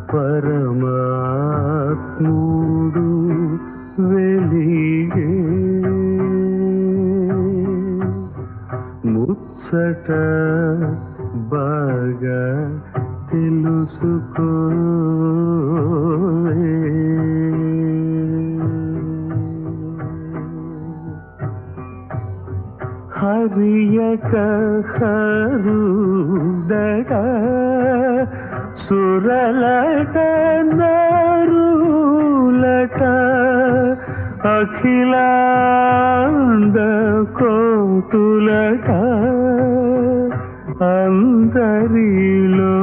పరమాత్ముడు వెలిగే ముచ్చట బాగా తెలుసుకో హరియక హరుదట సురలట నరులట అఖిలాండ కోటులట అందరిలో